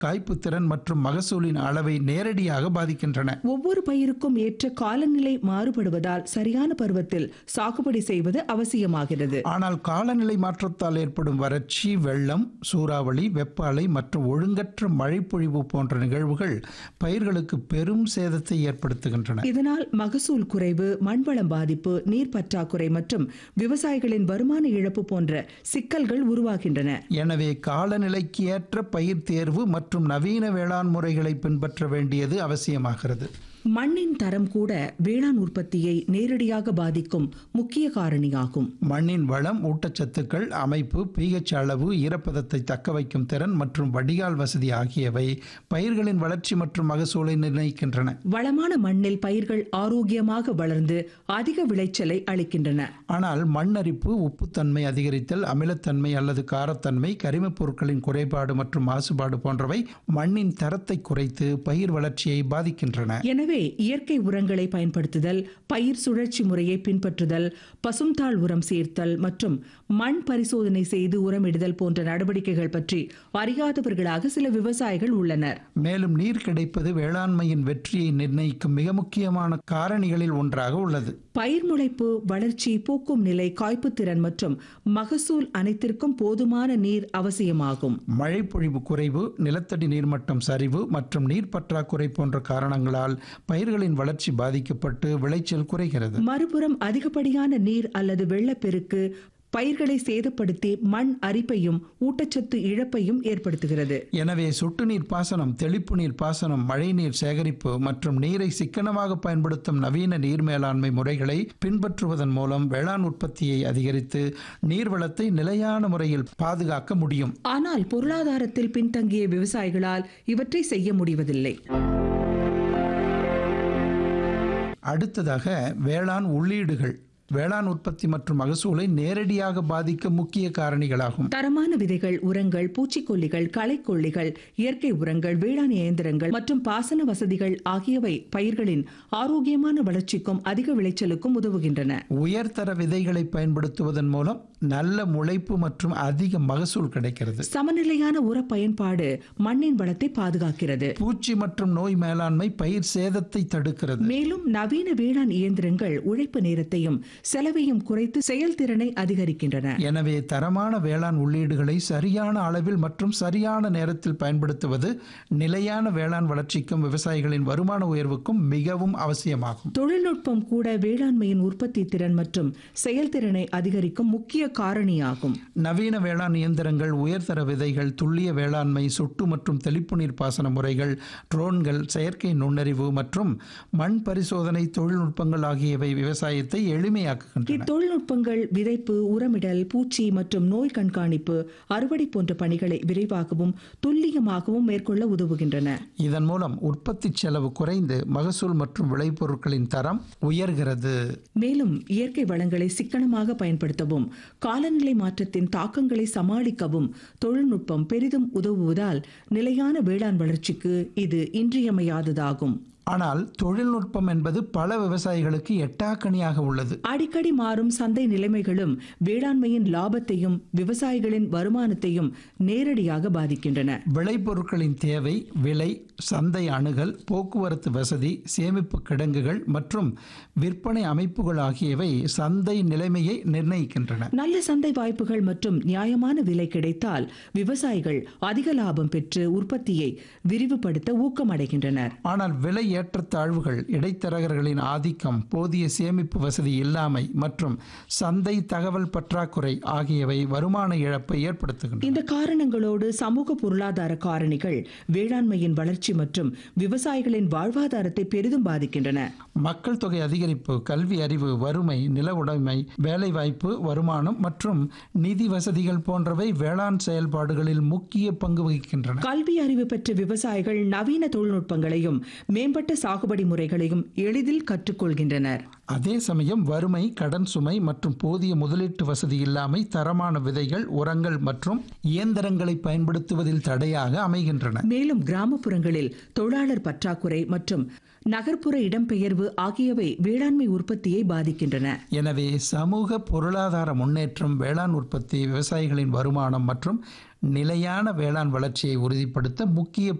காய்ப்புத்திறன் மற்றும் மகசூலின் அளவை நேரடியாக பாதிக்கின்றன ஒவ்வொரு பயிருக்கும் ஏற்ற காலநிலை மாறுபடுவதால் சரியான பருவத்தில் சாகுபடி செய்வது அவசியமாகிறது ஆனால் காலநிலை மாற்றத்தால் ஏற்படும் வறட்சி வெள்ளம் சூறாவளி வெப்ப அலை மற்றும் ஒழுங்கற்ற மழைப்பொழிவு போன்ற நிகழ்வுகள் பயிர்களுக்கு பெரும் சேதத்தை ஏற்படுத்துகின்றன இதனால் மகசூல் குறைவு மண்வளம் பாதிப்பு நீர் பற்றாக்குறை மற்றும் விவசாயிகளின் வருமான இழப்பு போன்ற சிக்கல்கள் உருவாகின்றன எனவே காலநிலைக்கு ஏற்ற பயிர் தேர்வு மற்றும் நவீன வேளாண் முறைகளை பின்பற்ற வேண்டியது அவசியமாகிறது மண்ணின் தரம் கூட வேளாண் உற்பத்தியை நேரடியாக பாதிக்கும் முக்கிய காரணியாகும் மண்ணின் வளம் ஊட்டச்சத்துக்கள் அமைப்பு pH அளவு ஈரப்பதத்தை தக்க வைக்கும் திறன் மற்றும் வடிகால் வசதி ஆகியவை பயிர்களின் வளர்ச்சி மற்றும் மகசூலை நிர்ணயிக்கின்றன வளமான மண்ணில் பயிர்கள் ஆரோக்கியமாக வளர்ந்து அதிக விளைச்சலை அளிக்கின்றன ஆனால் மண்ணரிப்பு உப்புத்தன்மை அதிகரித்தல் அமிலத்தன்மை அல்லது காரத்தன்மை கரிமப் பொருட்களின் குறைபாடு மற்றும் மாசுபாடு போன்றவை மண்ணின் தரத்தை குறைத்து பயிர் வளர்ச்சியை பாதிக்கின்றன எனவே இயற்கை உரங்களை பயன்படுத்துதல் பயிர் சுழற்சி முறையை பின்பற்றுதல் பசும்தாள் உரம் சேர்த்தல் மற்றும் மண் பரிசோதனை செய்து உரமிடுதல் போன்ற நடவடிக்கைகள் பற்றி அறியாதவர்களாக சில விவசாயிகள் உள்ளனர் மேலும் நீர் கிடைப்பது வேளாண்மையின் வெற்றியை நிர்ணயிக்கும் மிக முக்கியமான காரணிகளில் ஒன்றாக உள்ளது பயிர் முளைப்பு வளர்ச்சி பூக்கும் நிலை காய்ப்புத்திறன் மற்றும் மகசூல் அனைத்திற்கும் போதுமான நீர் அவசியமாகும் மழைப்பொழிவு குறைவு நிலத்தடி நீர்மட்டம் சரிவு மற்றும் நீர் பற்றாக்குறை போன்ற காரணங்களால் பயிர்களின் வளர்ச்சி பாதிக்கப்பட்டு விளைச்சல் குறைகிறது மறுபுறம் அதிகப்படியான நீர் அல்லது வெள்ளப்பெருக்கு பயிர்களை சேதப்படுத்தி மண் அரிப்பையும் ஊட்டச்சத்து இழப்பையும் ஏற்படுத்துகிறது எனவே சொட்டு நீர் பாசனம் தெளிப்பு நீர் பாசனம் மழைநீர் சேகரிப்பு மற்றும் நீரை சிக்கனமாக பயன்படுத்தும் நவீன நீர் மேலாண்மை முறைகளை பின்பற்றுவதன் மூலம் வேளாண் உற்பத்தியை அதிகரித்து நீர்வளத்தை நிலையான முறையில் பாதுகாக்க முடியும் ஆனால் பொருளாதாரத்தில் பின்தங்கிய விவசாயிகளால் இவற்றை செய்ய முடிவதில்லை அடுத்ததாக வேளாண் உள்ளீடுகள் வேளாண் உற்பத்தி மற்றும் மகசூலை நேரடியாக பாதிக்கும் முக்கிய காரணிகளாகும் தரமான விதைகள் உரங்கள் பூச்சிக்கொல்லிகள் களைக்கொல்லிகள் இயற்கை உரங்கள் வேளாண் இயந்திரங்கள் மற்றும் பாசன வசதிகள் ஆகியவை பயிர்களின் ஆரோக்கியமான வளர்ச்சிக்கும் அதிக விளைச்சலுக்கும் உதவுகின்றன உயர்தர விதைகளை பயன்படுத்துவதன் மூலம் நல்ல முளைப்பு மற்றும் அதிக மகசூல் கிடைக்கிறது சமநிலையான உர பயன்பாடு மண்ணின் வளத்தை பாதுகாக்கிறது பூச்சி மற்றும் நோய் மேலாண்மை பயிர் சேதத்தை தடுக்கிறது மேலும் நவீன வேளாண் இயந்திரங்கள் உழைப்பு நேரத்தையும் செலவையும் குறைத்து செயல்திறனை அதிகரிக்கின்றன எனவே தரமான வேளாண் உள்ளீடுகளை சரியான அளவில் மற்றும் சரியான நேரத்தில் பயன்படுத்துவது நிலையான வேளாண் வளர்ச்சிக்கும் விவசாயிகளின் வருமான உயர்வுக்கும் மிகவும் அவசியமாகும் தொழில்நுட்பம் கூட வேளாண்மையின் உற்பத்தி திறன் மற்றும் செயல்திறனை அதிகரிக்கும் முக்கிய காரணியாகும் நவீன வேளாண் இயந்திரங்கள் உயர்தர விதைகள் துல்லிய வேளாண்மை சொட்டு மற்றும் தெளிப்பு நீர் பாசன முறைகள் ட்ரோன்கள் செயற்கை நுண்ணறிவு மற்றும் மண் பரிசோதனை தொழில்நுட்பங்கள் ஆகியவை விவசாயத்தை எளிமையாக்குகின்றன இத்தொழில்நுட்பங்கள் விதைப்பு உரமிடல் பூச்சி மற்றும் நோய் கண்காணிப்பு அறுவடை போன்ற பணிகளை விரைவாகவும் துல்லியமாகவும் மேற்கொள்ள உதவுகின்றன இதன் மூலம் உற்பத்தி செலவு குறைந்து மகசூல் மற்றும் விளைபொருட்களின் தரம் உயர்கிறது மேலும் இயற்கை வளங்களை சிக்கனமாக பயன்படுத்தவும் காலநிலை மாற்றத்தின் தாக்கங்களை சமாளிக்கவும் தொழில்நுட்பம் பெரிதும் உதவுவதால் நிலையான வேளாண் வளர்ச்சிக்கு இது இன்றியமையாததாகும் ஆனால் தொழில்நுட்பம் என்பது பல விவசாயிகளுக்கு எட்டாக்கணியாக உள்ளது அடிக்கடி மாறும் சந்தை நிலைமைகளும் வேளாண்மையின் லாபத்தையும் விவசாயிகளின் வருமானத்தையும் நேரடியாக பாதிக்கின்றன விளைபொருட்களின் தேவை விலை சந்தை அணுகல் போக்குவரத்து வசதி சேமிப்பு கிடங்குகள் மற்றும் விற்பனை அமைப்புகள் ஆகியவை சந்தை நிலைமையை நிர்ணயிக்கின்றன நல்ல சந்தை வாய்ப்புகள் மற்றும் நியாயமான விலை கிடைத்தால் விவசாயிகள் அதிக லாபம் பெற்று உற்பத்தியை விரிவுபடுத்த ஊக்கமடைகின்றனர் ஆனால் விலை ஏற்றத்தாழ்வுகள் இடைத்தரகர்களின் ஆதிக்கம் போதிய சேமிப்பு வசதி இல்லாமை மற்றும் சந்தை தகவல் பற்றாக்குறை ஆகியவை வருமான இழப்பை ஏற்படுத்துகின்றன இந்த காரணங்களோடு சமூக பொருளாதார காரணிகள் வேளாண்மையின் வளர்ச்சி மற்றும் விவசாயிகளின் வாழ்வாதாரத்தை பெரிதும் பாதிக்கின்றன மக்கள் தொகை அதிகரிப்பு கல்வி அறிவு வறுமை நில உடைமை வேலைவாய்ப்பு வருமானம் மற்றும் நிதி வசதிகள் போன்றவை வேளாண் செயல்பாடுகளில் முக்கிய பங்கு வகிக்கின்றன கல்வி அறிவு பெற்ற விவசாயிகள் நவீன தொழில்நுட்பங்களையும் மேம்பட்ட மேம்பட்ட சாகுபடி முறைகளையும் எளிதில் கற்றுக்கொள்கின்றனர் அதே சமயம் வறுமை கடன் சுமை மற்றும் போதிய முதலீட்டு வசதி இல்லாமை தரமான விதைகள் உரங்கள் மற்றும் இயந்திரங்களை பயன்படுத்துவதில் தடையாக அமைகின்றன மேலும் கிராமப்புறங்களில் தொழிலாளர் பற்றாக்குறை மற்றும் நகர்ப்புற இடம்பெயர்வு ஆகியவை வேளாண்மை உற்பத்தியை பாதிக்கின்றன எனவே சமூக பொருளாதார முன்னேற்றம் வேளாண் உற்பத்தி விவசாயிகளின் வருமானம் மற்றும் நிலையான வேளாண் வளர்ச்சியை உறுதிப்படுத்த முக்கிய